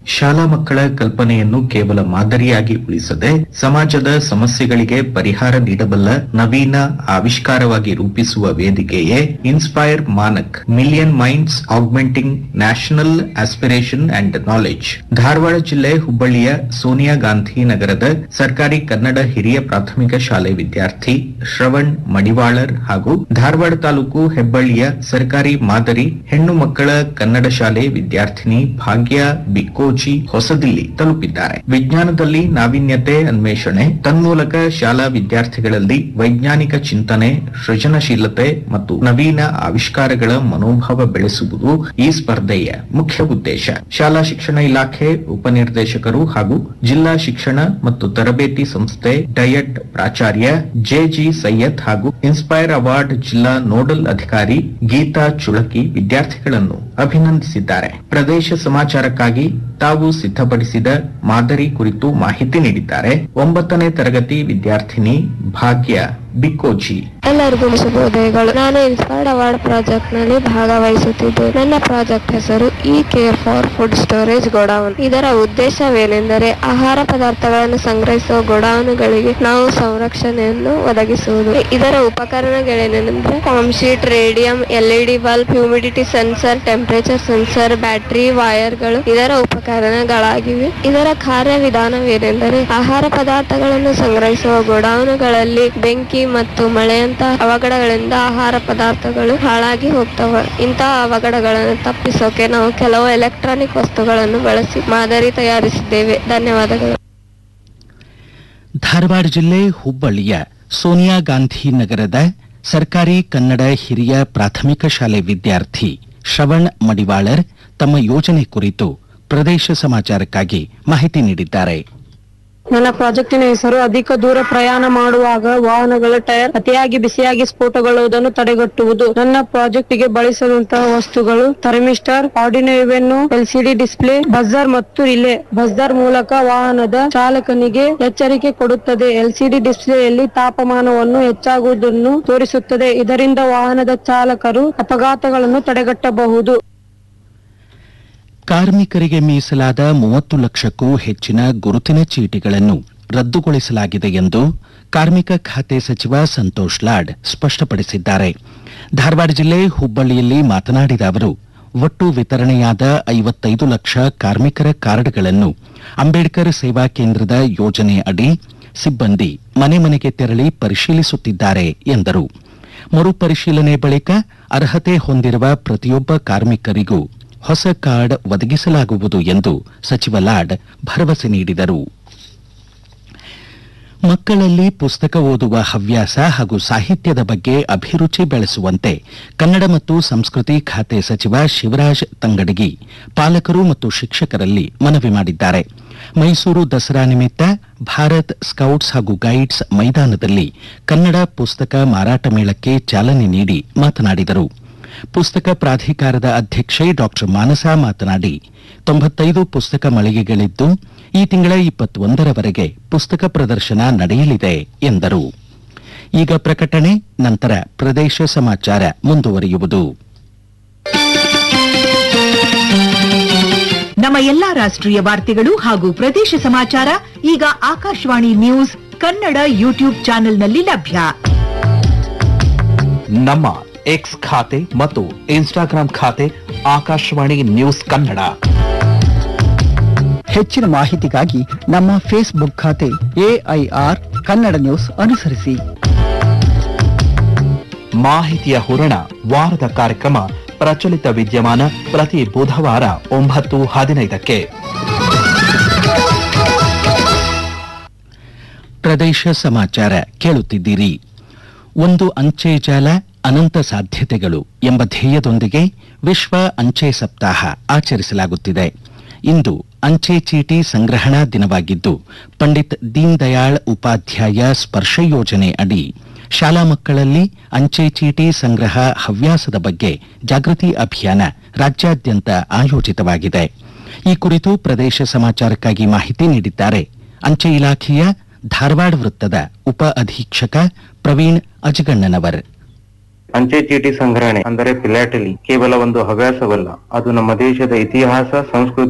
ಶಾಲಾ ಮಕ್ಕಳ ಕಲ್ಪನೆಯನ್ನು ಕೇವಲ ಮಾದರಿಯಾಗಿ ಉಳಿಸದೆ ಸಮಾಜದ ಸಮಸ್ಯೆಗಳಿಗೆ ಪರಿಹಾರ ನೀಡಬಲ್ಲ ನವೀನ ಆವಿಷ್ಕಾರವಾಗಿ ರೂಪಿಸುವ ವೇದಿಕೆಯೇ inspire MANAK million minds augmenting national aspiration and knowledge Dharwad ಜಿಲ್ಲೆ ಹುಬ್ಬಳ್ಳಿಯ ಸೋನಿಯಾ ಗಾಂಧಿ ನಗರದ ಸರ್ಕಾರಿ ಕನ್ನಡ ಹಿರಿಯ ಪ್ರಾಥಮಿಕ ಶಾಲೆ ವಿದ್ಯಾರ್ಥಿ ಶ್ರವಣ್ ಮಡಿವಾಳರ್ ಹಾಗೂ ಧಾರವಾಡ ತಾಲೂಕು ಹೆಬ್ಬಳ್ಳಿಯ ಸರ್ಕಾರಿ ಮಾದರಿ ಹೆಣ್ಣು ಮಕ್ಕಳ ಕನ್ನಡ ಶಾಲೆ ವಿದ್ಯಾರ್ಥಿನಿ ಭಾಗ್ಯ ಬಿಕ್ಕೋಜಿ ಹೊಸದಿಲ್ಲಿ ತಲುಪಿದ್ದಾರೆ ವಿಜ್ಞಾನದಲ್ಲಿ ನಾವೀನ್ಯತೆ ಅನ್ವೇಷಣೆ ತನ್ಮೂಲಕ ಶಾಲಾ ವಿದ್ಯಾರ್ಥಿಗಳಲ್ಲಿ ವೈಜ್ಞಾನಿಕ ಚಿಂತನೆ ಸೃಜನಶೀಲತೆ ಮತ್ತು ನವೀನ ಆವಿಷ್ಕಾರಗಳ ಮನೋಭಾವ ಬೆಳೆಸುವುದು ಈ ಸ್ಪರ್ಧೆಯ ಮುಖ್ಯ ಉದ್ದೇಶ ಶಾಲಾ ಶಿಕ್ಷಣ ಇಲಾಖೆ ಉಪನಿರ್ದೇಶಕರು ಹಾಗೂ ಜಿಲ್ಲಾ ಶಿಕ್ಷಣ ಮತ್ತು ತರಬೇತಿ ಸಂಸ್ಥೆ ಡಯಟ್ ಪ್ರಾಚಾರ್ಯ ಜೆಜಿ ಸೈಯದ್ ಹಾಗೂ ಇನ್ಸ್ಪೈರ್ ಅವಾರ್ಡ್ ಜಿಲ್ಲಾ ನೋಡಲ್ ಅಧಿಕಾರಿ ಗೀತಾ ಚುಳಕಿ ವಿದ್ಯಾರ್ಥಿಗಳನ್ನು ಅಭಿನಂದಿಸಿದ್ದಾರೆ ಪ್ರದೇಶ ಸಮಾಚಾರಕ್ಕಾಗಿ ತಾವು ಸಿದ್ಧಪಡಿಸಿದ ಮಾದರಿ ಕುರಿತು ಮಾಹಿತಿ ನೀಡಿದ್ದಾರೆ ಒಂಬತ್ತನೇ ತರಗತಿ ವಿದ್ಯಾರ್ಥಿನಿ ಭಾಗ್ಯ ಬಿಕ್ಕೋಜಿ ಎಲ್ಲರಿಗೂ ಶುಭೋದಯಗಳು ನಾನು ಇನ್ಸ್ಪೈರ್ಡ್ ಅವಾರ್ಡ್ ಪ್ರಾಜೆಕ್ಟ್ ನಲ್ಲಿ ಭಾಗವಹಿಸುತ್ತಿದ್ದೆ ನನ್ನ ಪ್ರಾಜೆಕ್ಟ್ ಹೆಸರು E care for food storage godown ಇದರ ಉದ್ದೇಶವೇನೆಂದರೆ ಆಹಾರ ಪದಾರ್ಥಗಳನ್ನು ಸಂಗ್ರಹಿಸುವ ಗೋಡೌನ್ಗಳಿಗೆ ನಾವು ಸಂರಕ್ಷಣೆಯನ್ನು ಒದಗಿಸುವುದು ಇದರ ಉಪಕರಣಗಳೇನೆಂದರೆ foam sheet radium LED bulb humidity sensor temperature sensor battery ವೈರ್ಗಳು ಇದರ ಉಪಕರಣಗಳಾಗಿವೆ ಇದರ ಕಾರ್ಯವಿಧಾನವೇನೆಂದರೆ ಆಹಾರ ಪದಾರ್ಥಗಳನ್ನು ಸಂಗ್ರಹಿಸುವ ಗೋಡೌನ್ಗಳಲ್ಲಿ ಬೆಂಕಿ ಮತ್ತು ಮಳೆಯಂತ ಅವಘಡಗಳಿಂದ ಆಹಾರ ಪದಾರ್ಥಗಳು ಹಾಳಾಗಿ ಹೋಗ್ತವೆ ಇಂತಹ ಅವಘಡಗಳನ್ನು ತಪ್ಪಿಸೋಕೆ ನಾವು ಕೆಲವು ಎಲೆಕ್ಟ್ರಾನಿಕ್ ವಸ್ತುಗಳನ್ನು ಬಳಸಿ ಮಾದರಿ ತಯಾರಿಸಿದ್ದೇವೆ ಧನ್ಯವಾದಗಳು ಧಾರವಾಡ ಜಿಲ್ಲೆ ಹುಬ್ಬಳ್ಳಿಯ ಸೋನಿಯಾ ಗಾಂಧಿ ನಗರದ ಸರ್ಕಾರಿ ಕನ್ನಡ ಹಿರಿಯ ಪ್ರಾಥಮಿಕ ಶಾಲೆ ವಿದ್ಯಾರ್ಥಿ ಶ್ರವಣ್ ಮಡಿವಾಳರ್ ತಮ್ಮ ಯೋಜನೆ ಕುರಿತು ಪ್ರದೇಶ ಸಮಾಚಾರಕ್ಕಾಗಿ ಮಾಹಿತಿ ನೀಡಿದ್ದಾರೆ ನನ್ನ ಪ್ರಾಜೆಕ್ಟಿನ ಹೆಸರು ಅಧಿಕ ದೂರ ಪ್ರಯಾಣ ಮಾಡುವಾಗ ವಾಹನಗಳ ಟೈರ್ ಅತಿಯಾಗಿ ಬಿಸಿಯಾಗಿ ಸ್ಫೋಟಗೊಳ್ಳುವುದನ್ನು ತಡೆಗಟ್ಟುವುದು ನನ್ನ ಪ್ರಾಜೆಕ್ಟ್ ಗೆ ಬಳಸಿದಂತಹ ವಸ್ತುಗಳು ಥರ್ಮಿಸ್ಟರ್ ಆರ್ಡಿನೋವೆನ್ನು ಎಲ್ಸಿಡಿ ಡಿಸ್ಪ್ಲೇ ಬಜರ್ ಮತ್ತು ರಿಲೇ ಬಜರ್ ಮೂಲಕ ವಾಹನದ ಚಾಲಕನಿಗೆ ಎಚ್ಚರಿಕೆ ಕೊಡುತ್ತದೆ ಎಲ್ಸಿಡಿ ಡಿಸ್ಪ್ಲೇಯಲ್ಲಿ ತಾಪಮಾನವನ್ನು ಹೆಚ್ಚಾಗುವುದನ್ನು ತೋರಿಸುತ್ತದೆ ಇದರಿಂದ ವಾಹನದ ಚಾಲಕರು ಅಪಘಾತಗಳನ್ನು ತಡೆಗಟ್ಟಬಹುದು ಕಾರ್ಮಿಕರಿಗೆ ಮೀಸಲಾದ ಮೂವತ್ತು ಲಕ್ಷಕ್ಕೂ ಹೆಚ್ಚಿನ ಗುರುತಿನ ಚೀಟಿಗಳನ್ನು ರದ್ದುಗೊಳಿಸಲಾಗಿದೆ ಎಂದು ಕಾರ್ಮಿಕ ಖಾತೆ ಸಚಿವ ಸಂತೋಷ್ ಲಾಡ್ ಸ್ಪಷ್ಟಪಡಿಸಿದ್ದಾರೆ ಧಾರವಾಡ ಜಿಲ್ಲೆ ಹುಬ್ಬಳ್ಳಿಯಲ್ಲಿ ಮಾತನಾಡಿದ ಅವರು ಒಟ್ಟು ವಿತರಣೆಯಾದ ಐವತ್ತೈದು ಲಕ್ಷ ಕಾರ್ಮಿಕರ ಕಾರ್ಡ್ಗಳನ್ನು ಅಂಬೇಡ್ಕರ್ ಸೇವಾ ಕೇಂದ್ರದ ಯೋಜನೆ ಅಡಿ ಸಿಬ್ಬಂದಿ ಮನೆ ಮನೆಗೆ ತೆರಳಿ ಪರಿಶೀಲಿಸುತ್ತಿದ್ದಾರೆ ಎಂದರು ಮರುಪರಿಶೀಲನೆ ಬಳಿಕ ಅರ್ಹತೆ ಹೊಂದಿರುವ ಪ್ರತಿಯೊಬ್ಬ ಕಾರ್ಮಿಕರಿಗೂ ಹೊಸ ಕಾರ್ಡ್ ಒದಗಿಸಲಾಗುವುದು ಎಂದು ಸಚಿವ ಲಾಡ್ ಭರವಸೆ ನೀಡಿದರು ಮಕ್ಕಳಲ್ಲಿ ಪುಸ್ತಕ ಓದುವ ಹವ್ಯಾಸ ಹಾಗೂ ಸಾಹಿತ್ಯದ ಬಗ್ಗೆ ಅಭಿರುಚಿ ಬೆಳೆಸುವಂತೆ ಕನ್ನಡ ಮತ್ತು ಸಂಸ್ಕೃತಿ ಖಾತೆ ಸಚಿವ ಶಿವರಾಜ್ ತಂಗಡಗಿ ಪಾಲಕರು ಮತ್ತು ಶಿಕ್ಷಕರಲ್ಲಿ ಮನವಿ ಮಾಡಿದ್ದಾರೆ ಮೈಸೂರು ದಸರಾ ನಿಮಿತ್ತ ಭಾರತ್ ಸ್ಕೌಟ್ಸ್ ಹಾಗೂ ಗೈಡ್ಸ್ ಮೈದಾನದಲ್ಲಿ ಕನ್ನಡ ಪುಸ್ತಕ ಮಾರಾಟ ಮೇಳಕ್ಕೆ ಚಾಲನೆ ನೀಡಿ ಮಾತನಾಡಿದರು ಪುಸ್ತಕ ಪ್ರಾಧಿಕಾರದ ಅಧ್ಯಕ್ಷೆ ಡಾಕ್ಟರ್ ಮಾನಸ ಮಾತನಾಡಿ ತೊಂಬತ್ತೈದು ಪುಸ್ತಕ ಮಳಿಗೆಗಳಿದ್ದು ಈ ತಿಂಗಳ ಇಪ್ಪತ್ತೊಂದರವರೆಗೆ ಪುಸ್ತಕ ಪ್ರದರ್ಶನ ನಡೆಯಲಿದೆ ಎಂದರು ಈಗ ಪ್ರಕಟಣೆ ನಂತರ ಪ್ರದೇಶ ಸಮಾಚಾರ ಮುಂದುವರಿಯುವುದು ನಮ್ಮ ಎಲ್ಲಾ ರಾಷ್ಟ್ರೀಯ ವಾರ್ತೆಗಳು ಹಾಗೂ ಪ್ರದೇಶ ಸಮಾಚಾರ ಈಗ ಆಕಾಶವಾಣಿ ನ್ಯೂಸ್ ಕನ್ನಡ ಯೂಟ್ಯೂಬ್ ಚಾನೆಲ್ನಲ್ಲಿ ಲಭ್ಯ ನಮ್ಮ ಎಕ್ಸ್ ಖಾತೆ ಮತ್ತು ಇನ್ಸ್ಟಾಗ್ರಾಂ ಖಾತೆ ಆಕಾಶವಾಣಿ ನ್ಯೂಸ್ ಕನ್ನಡ ಹೆಚ್ಚಿನ ಮಾಹಿತಿಗಾಗಿ ನಮ್ಮ ಫೇಸ್ಬುಕ್ ಖಾತೆ ಎಐಆರ್ ಕನ್ನಡ ನ್ಯೂಸ್ ಅನುಸರಿಸಿ ಮಾಹಿತಿಯ ಹೂರಣ ವಾರದ ಕಾರ್ಯಕ್ರಮ ಪ್ರಚಲಿತ ವಿದ್ಯಮಾನ ಪ್ರತಿ ಬುಧವಾರ ಒಂಬತ್ತು ಹದಿನೈದಕ್ಕೆ ಪ್ರದೇಶ ಸಮಾಚಾರ ಕೇಳುತ್ತಿದ್ದೀರಿ ಒಂದು ಅಂಚೆ ಜಾಲ ಅನಂತ ಸಾಧ್ಯತೆಗಳು ಎಂಬ ಧ್ಯೇಯದೊಂದಿಗೆ ವಿಶ್ವ ಅಂಚೆ ಸಪ್ತಾಹ ಆಚರಿಸಲಾಗುತ್ತಿದೆ ಇಂದು ಅಂಚೆ ಚೀಟಿ ಸಂಗ್ರಹಣಾ ದಿನವಾಗಿದ್ದು ಪಂಡಿತ್ ದೀನ್ ದಯಾಳ್ ಉಪಾಧ್ಯಾಯ ಸ್ಪರ್ಶ ಯೋಜನೆ ಅಡಿ ಶಾಲಾ ಮಕ್ಕಳಲ್ಲಿ ಅಂಚೆ ಚೀಟಿ ಸಂಗ್ರಹ ಹವ್ಯಾಸದ ಬಗ್ಗೆ ಜಾಗೃತಿ ಅಭಿಯಾನ ರಾಜ್ಯಾದ್ಯಂತ ಆಯೋಜಿತವಾಗಿದೆ ಈ ಕುರಿತು ಪ್ರದೇಶ ಸಮಾಚಾರಕ್ಕಾಗಿ ಮಾಹಿತಿ ನೀಡಿದ್ದಾರೆ ಅಂಚೆ ಇಲಾಖೆಯ ಧಾರವಾಡ ವೃತ್ತದ ಉಪ ಅಧೀಕ್ಷಕ ಪ್ರವೀಣ್ ಅಜಗಣ್ಣನವರ್ ಅಂಚೆ ಚೀಟಿ ಸಂಗ್ರಹಣೆ ಅಂದರೆ ಫಿಲಾಟಲಿ ಕೇವಲ ಒಂದು ಹವ್ಯಾಸವಲ್ಲ ಅದು ನಮ್ಮ ದೇಶದ ಇತಿಹಾಸ ಸಂಸ್ಕೃತಿ